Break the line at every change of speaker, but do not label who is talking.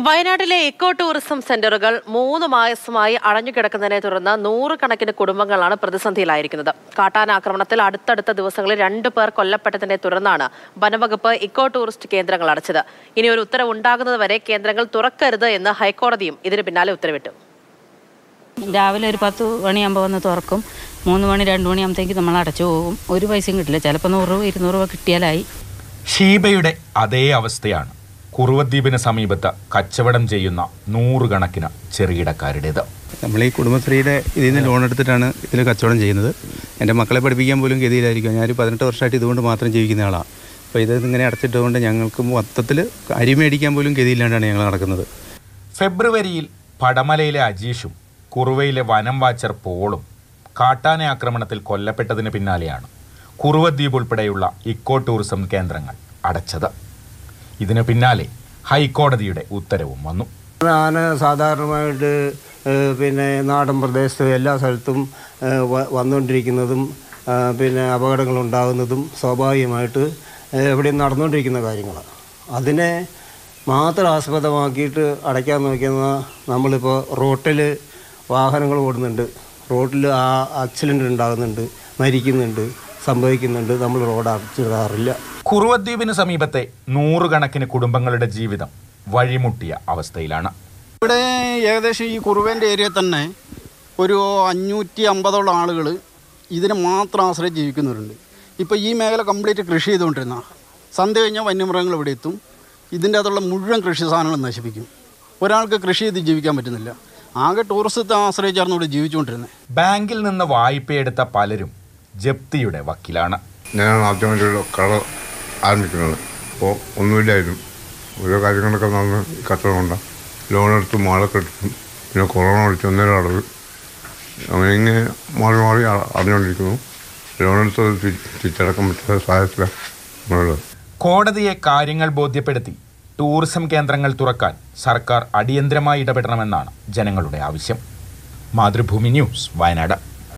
വയനാട്ടിലെ eco tourism സെന്ററുകൾ മൂന്ന് മാസമായി അടഞ്ഞുകിടക്കുന്നതിനെ തുടർന്ന് നൂറുകണക്കിന് കുടുംബങ്ങളാണ് പ്രതിസന്ധിയിലായിരിക്കുന്നത് കാട്ടാനാക്രമണത്തിൽ അടുത്തടുത്ത ദിവസങ്ങളിൽ രണ്ടു പേർ കൊല്ലപ്പെട്ടതിനെ തുടർന്നാണ് വനവകുപ്പ് ഇക്കോ ടൂറിസ്റ്റ് കേന്ദ്രങ്ങൾ അടച്ചത് ഇനി ഒരു ഉത്തരവ് ഉണ്ടാകുന്നതുവരെ കേന്ദ്രങ്ങൾ തുറക്കരുത് എന്ന് ഹൈക്കോടതിയും ഇതിന് പിന്നാലെ ഉത്തരവിട്ടു
രാവിലെ ഒരു പത്ത് മണിയാകുമ്പോൾ വന്ന് തുറക്കും മൂന്ന് മണി രണ്ട് മണിയാകുമ്പോഴത്തേക്ക് നമ്മൾ അടച്ചു പോകും ഒരു പൈസയും കിട്ടില്ല ചിലപ്പോൾ നൂറ് രൂപ ഇരുന്നൂറ് രൂപ കിട്ടിയാലായി
ഷീബയുടെ അതേ അവസ്ഥയാണ് കുറുവദ്വീപിന് സമീപത്ത് കച്ചവടം ചെയ്യുന്ന നൂറുകണക്കിന് ചെറുകിടക്കാരുടേത്
നമ്മൾ ഈ കുടുംബശ്രീയുടെ ഇതിൽ നിന്ന് ലോൺ എടുത്തിട്ടാണ് ഇതിൽ കച്ചവടം ചെയ്യുന്നത് എൻ്റെ മക്കളെ പഠിപ്പിക്കാൻ പോലും ഗതിയിലായിരിക്കും ഞാനൊരു പതിനെട്ട് വർഷമായിട്ട് ഇതുകൊണ്ട് മാത്രം ജീവിക്കുന്ന ആളാണ് അപ്പോൾ ഇത് ഇങ്ങനെ അടച്ചിട്ടുകൊണ്ട് ഞങ്ങൾക്ക് മൊത്തത്തിൽ അരി മേടിക്കാൻ പോലും ഗതിയില്ലാണ്ടാണ് ഞങ്ങൾ നടക്കുന്നത്
ഫെബ്രുവരിയിൽ പടമലയിലെ അജീഷും കുറുവയിലെ വനം വാച്ചർ പോളും കാട്ടാന ആക്രമണത്തിൽ കൊല്ലപ്പെട്ടതിന് പിന്നാലെയാണ് കുറുവദ്വീപ് ഉൾപ്പെടെയുള്ള ഇക്കോ ടൂറിസം കേന്ദ്രങ്ങൾ അടച്ചത് ഇതിന് പിന്നാലെ ഹൈക്കോടതിയുടെ ഉത്തരവും വന്നു
ആന സാധാരണമായിട്ട് ഏഹ്, പിന്നെ നാടൻ പ്രദേശത്ത് എല്ലാ സ്ഥലത്തും ഏഹ്, വ- വന്നുകൊണ്ടിരിക്കുന്നതും ആ, പിന്നെ അപകടങ്ങൾ ഉണ്ടാകുന്നതും സ്വാഭാവികമായിട്ട് ഏഹ്, എവിടെയും നടന്നുകൊണ്ടിരിക്കുന്ന കാര്യങ്ങളാണ് അതിനെ മാത്രം ആസ്പദമാക്കിയിട്ട് അടയ്ക്കാൻ നോക്കുന്ന നമ്മളിപ്പോൾ റോട്ടിൽ വാഹനങ്ങൾ ഓടുന്നുണ്ട് റോഡിൽ ആ ആക്സിഡൻ്റ് ഉണ്ടാകുന്നുണ്ട് മരിക്കുന്നുണ്ട് സംഭവിക്കുന്നുണ്ട് നമ്മൾ റോഡ് അടച്ചിടാറില്ല
കുറുവദ്വീപിന് സമീപത്തെ നൂറുകണക്കിന് കുടുംബങ്ങളുടെ ജീവിതം വഴിമുട്ടിയ അവസ്ഥയിലാണ്
ഇവിടെ ഏകദേശം ഈ കുറുവേൻ്റെ ഏരിയയിൽ തന്നെ ഒരു അഞ്ഞൂറ്റി അമ്പതോളം ആളുകൾ ഇതിനെ മാത്രം ആശ്രയിച്ച് ജീവിക്കുന്നവരുണ്ട് ഇപ്പോൾ ഈ മേഖല കംപ്ലീറ്റ് കൃഷി ചെയ്തുകൊണ്ടിരുന്ന സന്ധ്യ കഴിഞ്ഞാൽ വന്യമൃഗങ്ങൾ ഇവിടെ എത്തും ഇതിൻ്റെ അകത്തുള്ള മുഴുവൻ കൃഷി സാധനങ്ങൾ നശിപ്പിക്കും ഒരാൾക്ക് കൃഷി ചെയ്ത് ജീവിക്കാൻ പറ്റുന്നില്ല ആകെ ടൂറിസത്തെ ആശ്രയിച്ചായിരുന്നു ഇവിടെ ജീവിച്ചുകൊണ്ടിരുന്നത്
ബാങ്കിൽ നിന്ന് വായ്പയെടുത്ത പലരും ജപ്തിയുടെ വക്കിലാണ്
ഞാൻ ആദ്യമായിട്ട് കട ആരംഭിക്കുന്നത് അപ്പോൾ ഒന്നുമില്ലായിരുന്നു ഓരോ കാര്യങ്ങളൊക്കെ നടന്ന് ഈ കച്ചവടം കൊണ്ട് ലോൺ എടുത്ത് മാളൊക്കെ എടുത്തു പിന്നെ കൊറോണ അടിച്ച് ഒന്നര അടവ് അങ്ങനെ ഇങ്ങനെ മാറി മാറി അ- അറിഞ്ഞുകൊണ്ടിരിക്കുന്നു ലോൺ എടുത്ത് തി- തിരിച്ചടക്കാൻ പറ്റാത്ത സാഹചര്യത്തിലാണ് നമ്മളുള്ളത്
കോടതിയെ കാര്യങ്ങൾ ബോധ്യപ്പെടുത്തി ടൂറിസം കേന്ദ്രങ്ങൾ തുറക്കാൻ സർക്കാർ അടിയന്തരമായി ഇടപെടണമെന്നാണ് ജനങ്ങളുടെ ആവശ്യം മാതൃഭൂമി ന്യൂസ് വയനാട്